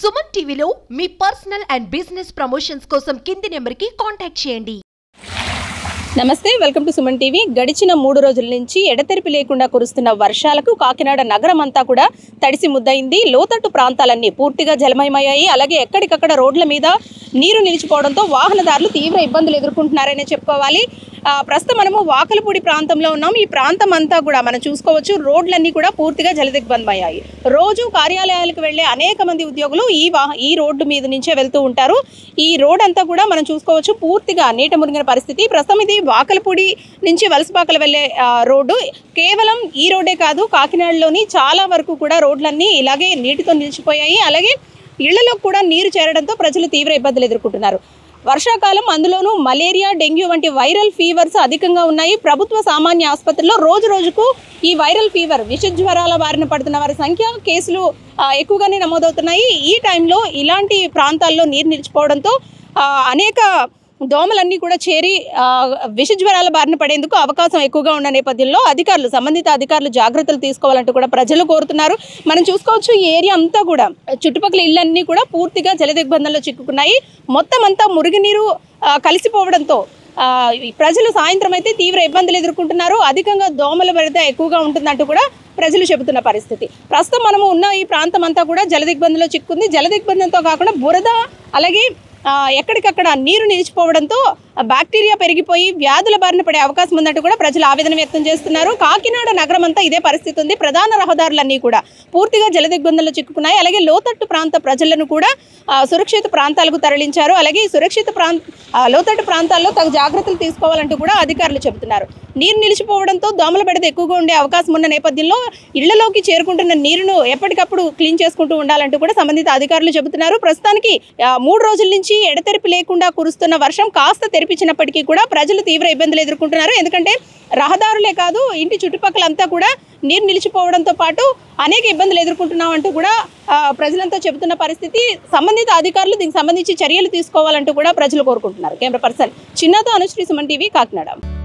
సుమన్ టీవీలో మీ personal and business promotions కోసం కింది నెంబర్కి కాంటాక్ట్ చేయండి నమస్తే వెల్కమ్ టు సుమన్ టీవీ గడిచిన మూడు రోజుల నుంచి ఎడతెరిపి లేకుండా కురుస్తున్న వర్షాలకు కాకినాడ నగరం అంతా కూడా తడిసి ముద్దయింది లోతట్టు ప్రాంతాలన్నీ పూర్తిగా జలమయమయ్యాయి అలాగే ఎక్కడికక్కడ రోడ్ల మీద నీరు నిలిచిపోవడంతో వాహనదారులు తీవ్ర ఇబ్బందులు ఎదుర్కొంటున్నారనే చెప్పుకోవాలి ఆ, ప్రస్తుతం మనము వాకలపూడి ప్రాంతంలో ఉన్నాం ఈ ప్రాంతం అంతా కూడా మనం చూసుకోవచ్చు రోడ్లన్నీ కూడా పూర్తిగా జలదిగ్బంధమయ్యాయి రోజు కార్యాలయాలకు వెళ్ళే అనేక మంది ఉద్యోగులు ఈ వాహ ఈ రోడ్డు మీద నుంచే వెళ్తూ ఉంటారు ఈ రోడ్ అంతా కూడా మనం చూసుకోవచ్చు పూర్తిగా నీట మునిగిన పరిస్థితి ప్రస్తుతం ఇది వాకలపూడి నుంచి వలసపాకలు వెళ్ళే ఆ, రోడ్డు కేవలం ఈ రోడ్డే కాదు కాకినాడలోని చాలా వరకు కూడా రోడ్లన్నీ ఇలాగే నీటితో నిలిచిపోయాయి అలాగే ఇళ్లలో కూడా నీరు చేరడంతో ప్రజలు తీవ్ర ఇబ్బందులు ఎదుర్కొంటున్నారు వర్షాకాలం అందులోనూ మలేరియా డెంగ్యూ వంటి వైరల్ ఫీవర్స్ అధికంగా ఉన్నాయి ప్రభుత్వ సామాన్య ఆసుపత్రుల్లో రోజు రోజుకు ఈ వైరల్ ఫీవర్ విష జ్వరాల బారిన పడుతున్న వారి సంఖ్య కేసులు ఆ, ఎక్కువగానే నమోదవుతున్నాయి ఈ టైంలో ఇలాంటి ప్రాంతాల్లో నీరు నిలిచిపోవడంతో ఆ, అనేక దోమలన్నీ కూడా చేరి ఆ, విష జ్వరాల బారిన పడేందుకు అవకాశం ఎక్కువగా ఉన్న నేపథ్యంలో అధికారులు సంబంధిత అధికారులు జాగ్రత్తలు తీసుకోవాలంటూ కూడా ప్రజలు కోరుతున్నారు మనం చూసుకోవచ్చు ఈ ఏరియా అంతా కూడా చుట్టుపక్కల ఇళ్ళన్నీ కూడా పూర్తిగా జలదిగ్బంధంలో చిక్కుకున్నాయి మొత్తం అంతా మురుగునీరు ఆ, కలిసిపోవడంతో ఆ, ఈ ప్రజలు సాయంత్రం అయితే తీవ్ర ఇబ్బందులు ఎదుర్కొంటున్నారు అధికంగా దోమల బెడద ఎక్కువగా ఉంటుందంటూ కూడా ప్రజలు చెబుతున్న పరిస్థితి ప్రస్తుతం మనము ఉన్న ఈ ప్రాంతం అంతా కూడా జలదిగ్బంధంలో చిక్కుంది జలదిగ్బంధంతో కాకుండా బురద అలాగే ఆ, ఎక్కడికక్కడ నీరు నిలిచిపోవడంతో బ్యాక్టీరియా పెరిగిపోయి వ్యాధుల బారిన పడే అవకాశం ఉందంటూ కూడా ప్రజలు ఆవేదన వ్యక్తం చేస్తున్నారు కాకినాడ నగరం అంతా ఇదే పరిస్థితి ఉంది ప్రధాన రహదారులన్నీ కూడా పూర్తిగా జలదిగ్బంధంలో చిక్కుకున్నాయి అలాగే లోతట్టు ప్రాంత ప్రజలను కూడా ఆ, సురక్షిత ప్రాంతాలకు తరలించారు అలాగే ఈ సురక్షిత ప్రాంత ఆ, లోతట్టు ప్రాంతాల్లో తగు జాగ్రత్తలు తీసుకోవాలంటూ కూడా అధికారులు చెబుతున్నారు నీరు నిలిచిపోవడంతో దోమల బెడద ఎక్కువగా ఉండే అవకాశం ఉన్న నేపథ్యంలో ఇళ్లలోకి చేరుకుంటున్న నీరును ఎప్పటికప్పుడు క్లీన్ చేసుకుంటూ ఉండాలంటూ కూడా సంబంధిత అధికారులు చెబుతున్నారు ప్రస్తుతానికి ఆ, మూడు రోజుల నుంచి ఎడతెరిపి లేకుండా కురుస్తున్న వర్షం కాస్త తెరిపించినప్పటికీ కూడా ప్రజలు తీవ్ర ఇబ్బందులు ఎదుర్కొంటున్నారు ఎందుకంటే రహదారులే కాదు ఇంటి చుట్టుపక్కలంతా కూడా నీరు నిలిచిపోవడంతో పాటు అనేక ఇబ్బందులు ఎదుర్కొంటున్నాం అంటూ కూడా ఆ, ప్రజలంతా చెబుతున్న పరిస్థితి సంబంధిత అధికారులు దీనికి సంబంధించి చర్యలు తీసుకోవాలంటూ కూడా ప్రజలు కోరుకుంటున్నారు కెమెరా పర్సన్ చిన్నతో అనుశ్రీ సుమన్ టీవీ కాకినాడ